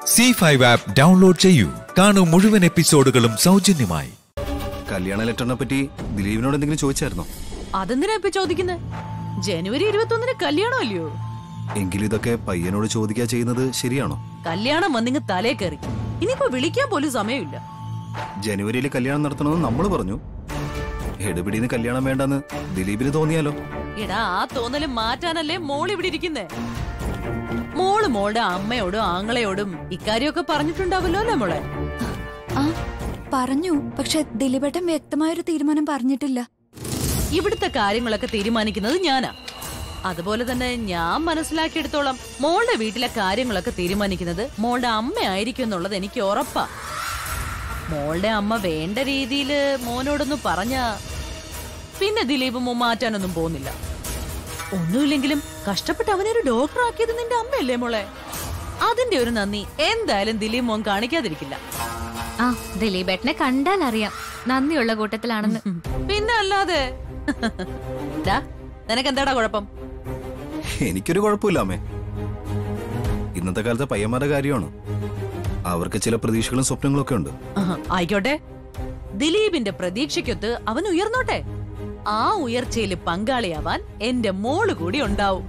C five app download ചെയ്യൂ കാണൂ മുഴുവൻ എപ്പിസോഡുകളും സൗജന്യമായി കല്യാണ ലെറ്ററിനെ പറ്റി ദിലീപിനോട് എന്തെങ്കിലും ചോദിച്ചായിരുന്നോ അതെന്തിനാ ഇപ്പൊ ചോദിക്കുന്നത് ജനുവരി ഇരുപത്തൊന്നിന് കല്യാണം അല്ലയോ എങ്കിലും ഇതൊക്കെ പയ്യനോട് ചോദിക്കാ ചെയ്യുന്നത് ശരിയാണോ കല്യാണം വന്നിങ്ങ് തലേ കയറി ഇനിയിപ്പോ വിളിക്കാൻ പോലും സമയമില്ല ജനുവരിയിൽ കല്യാണം നടത്തണമെന്ന് നമ്മൾ പറഞ്ഞു എടുപിടിന്ന് കല്യാണം വേണ്ടെന്ന് ദിലീപിന് തോന്നിയാലോ എടാ ആ തോന്നല് മാറ്റാനല്ലേ മോൾ ഇവിടെ ഇരിക്കുന്നേ മോള് മോളുടെ അമ്മയോടും ആങ്ങളയോടും ഇക്കാര്യമൊക്കെ പറഞ്ഞിട്ടുണ്ടാവല്ലോ അല്ലേ മോളെ ആ പറഞ്ഞു പക്ഷെ ദിലീപേട്ടൻ വ്യക്തമായൊരു തീരുമാനം പറഞ്ഞിട്ടില്ല ഇവിടുത്തെ കാര്യങ്ങളൊക്കെ തീരുമാനിക്കുന്നത് ഞാനാ അതുപോലെ തന്നെ ഞാൻ മനസ്സിലാക്കിയെടുത്തോളം മോളുടെ വീട്ടിലെ കാര്യങ്ങളൊക്കെ തീരുമാനിക്കുന്നത് മോളുടെ അമ്മയായിരിക്കും എന്നുള്ളത് എനിക്ക് ഉറപ്പാ മോളുടെ അമ്മ വേണ്ട രീതിയിൽ മോനോടൊന്ന് പറഞ്ഞ പിന്നെ ദിലീപ് മോ മാറ്റാനൊന്നും പോകുന്നില്ല ഒന്നുമില്ലെങ്കിലും കഷ്ടപ്പെട്ട് അവനൊരു ഡോക്ടർ ആക്കിയത് നിന്റെ അമ്മയല്ലേ മോളെ അതിന്റെ ഒരു നന്ദി എന്തായാലും ദിലീപ് മോൻ കാണിക്കാതിരിക്കില്ല ആ ദിലീപേട്ടനെ കണ്ടാൽ അറിയാം നന്ദിയുള്ള കൂട്ടത്തിലാണെന്ന് ഉം. പിന്നെ അല്ലാതെ ഡാ, നിനക്കെന്താടാ കുഴപ്പം എനിക്കൊരു കുഴപ്പമില്ല അമ്മേ ഇന്നത്തെ കാലത്തെ പയ്യന്മാരുടെ കാര്യമാണ് അവർക്ക് ചില പ്രതീക്ഷകളും സ്വപ്നങ്ങളും ഒക്കെ ഉണ്ട് ആഹാ, ആയിക്കോട്ടെ ദിലീപിന്റെ പ്രതീക്ഷയ്ക്കൊത്ത് അവൻ ഉയർന്നോട്ടെ ആ ഉയർച്ചയിൽ പങ്കാളിയാവാൻ എന്റെ മോള് കൂടി ഉണ്ടാവും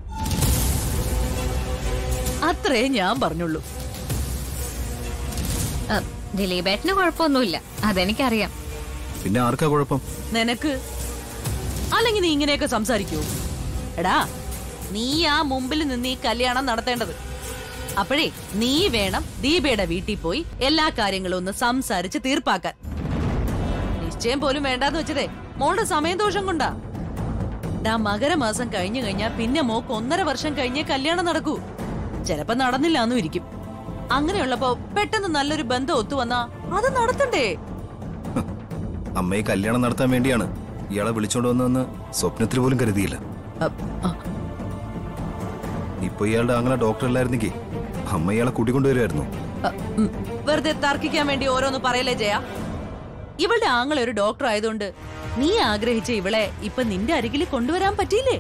അത്രേ ഞാൻ പറഞ്ഞുള്ളൂ ആ, ദിലീപേട്ടന് കുഴപ്പമൊന്നുമില്ല അതെനിക്കറിയാം പിന്നെ ആർക്കാ കുഴപ്പം നിനക്ക് അല്ലെങ്കിൽ നീ ഇങ്ങനെയൊക്കെ സംസാരിക്കൂ എടാ നീ ആ മുമ്പിൽ നിന്ന് ഈ കല്യാണം നടത്തേണ്ടത് അപ്പോഴേ നീ വേണം ദീപയുടെ വീട്ടിൽ പോയി എല്ലാ കാര്യങ്ങളും ഒന്ന് സംസാരിച്ച് തീർപ്പാക്കാൻ നിശ്ചയം പോലും വേണ്ടാന്ന് വെച്ചതേ മോളുടെ സമയദോഷം കൊണ്ടാ ഡാ മകരമാസം കഴിഞ്ഞു കഴിഞ്ഞാ പിന്നെ മോക്ക് ഒന്നര വർഷം കഴിഞ്ഞേ കല്യാണം നടക്കൂ ചിലപ്പോ നടന്നില്ലാന്നും ഇരിക്കും അങ്ങനെയുള്ളപ്പോ പെട്ടെന്ന് നല്ലൊരു ബന്ധം ഒത്തുവന്നാ അത് നടത്തണ്ടേ അമ്മയെ കല്യാണം നടത്താൻ വേണ്ടിയാണ് ഇയാളെ വിളിച്ചോണ്ട് വന്നതെന്ന് സ്വപ്നത്തിൽ പോലും കരുതിയില്ല അ- അ- ഇപ്പൊ ഇയാളുടെ ആങ്ങളെ ഡോക്ടർ അല്ലായിരുന്നെങ്കിൽ അമ്മ ഇയാളെ കൂട്ടിക്കൊണ്ടുവരുമായിരുന്നു അ- ഉം. വെറുതെ തർക്കിക്കാൻ വേണ്ടി ഓരോന്ന് പറയലേ ജയ ഇവളുടെ ആങ്ങളെ ഒരു ഡോക്ടർ ആയതുകൊണ്ട് നീ ആഗ്രഹിച്ച ഇവളെ ഇപ്പൊ നിന്റെ അരികിൽ കൊണ്ടുവരാൻ പറ്റിയില്ലേ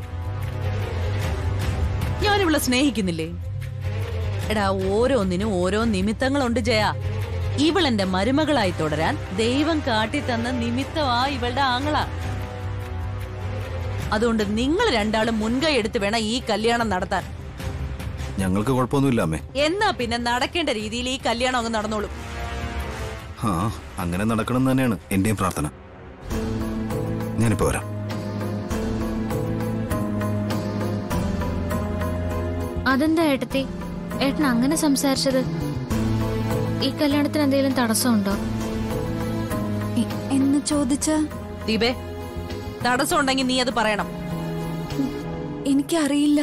ഞാൻ ഇവളെ സ്നേഹിക്കുന്നില്ലേ എടാ ഓരോന്നിനും ഓരോ നിമിത്തങ്ങളുണ്ട് ജയ ഇവളെന്റെ മരുമകളായി തുടരാൻ ദൈവം കാട്ടിത്തന്ന നിമിത്തമാ ഇവളുടെ ആങ്ങള അതുകൊണ്ട് നിങ്ങൾ രണ്ടാളും മുൻകൈ എടുത്ത് വേണം ഈ കല്യാണം നടത്താൻ ഞങ്ങൾക്ക് കുഴപ്പമൊന്നുമില്ല അമ്മേ എന്നാ പിന്നെ നടക്കേണ്ട രീതിയിൽ ഈ കല്യാണം അങ്ങ് നടന്നോളും ആ അങ്ങനെ നടക്കണം എന്ന് തന്നെയാണ് എന്റെയും പ്രാർത്ഥന ഞാനിപ്പോ വരാം അതെന്താ ഏട്ടത്തി ഏട്ടൻ അങ്ങനെ സംസാരിച്ചത് ഈ കല്യാണത്തിന് എന്തെങ്കിലും തടസ്സമുണ്ടോ എ- എന്ന് ചോദിച്ച ദീപേ തടസ്സം ഉണ്ടെങ്കിൽ നീ അത് പറയണം എനിക്കറിയില്ല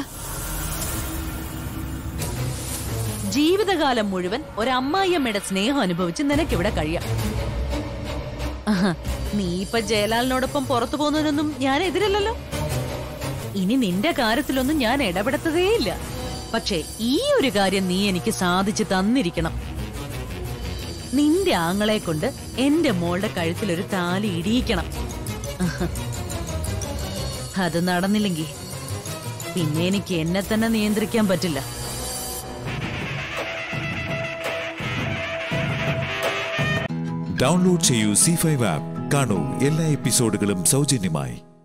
ജീവിതകാലം മുഴുവൻ ഒരമ്മായിയമ്മയുടെ സ്നേഹം അനുഭവിച്ച് നിനക്കിവിടെ കഴിയാം ആഹാ, നീ ഇപ്പൊ ജയലാലിനോടൊപ്പം പുറത്തു പോകുന്നതിനൊന്നും ഞാൻ എതിരല്ലല്ലോ ഇനി നിന്റെ കാര്യത്തിലൊന്നും ഞാൻ ഇടപെടുത്തതേയില്ല പക്ഷേ ഈ ഒരു കാര്യം നീ എനിക്ക് സാധിച്ചു തന്നിരിക്കണം നിന്റെ ആങ്ങളെ കൊണ്ട് എന്റെ മോളുടെ കഴുത്തിൽ ഒരു താലി ഇടിയിക്കണം ആഹാ. അത് നടന്നില്ലെങ്കിൽ പിന്നെ എനിക്ക് എന്നെ തന്നെ നിയന്ത്രിക്കാൻ പറ്റില്ല ഡൗൺലോഡ് ചെയ്യൂ സി ഫൈവ് ആപ്പ് കാണൂ എല്ലാ എപ്പിസോഡുകളും സൗജന്യമായി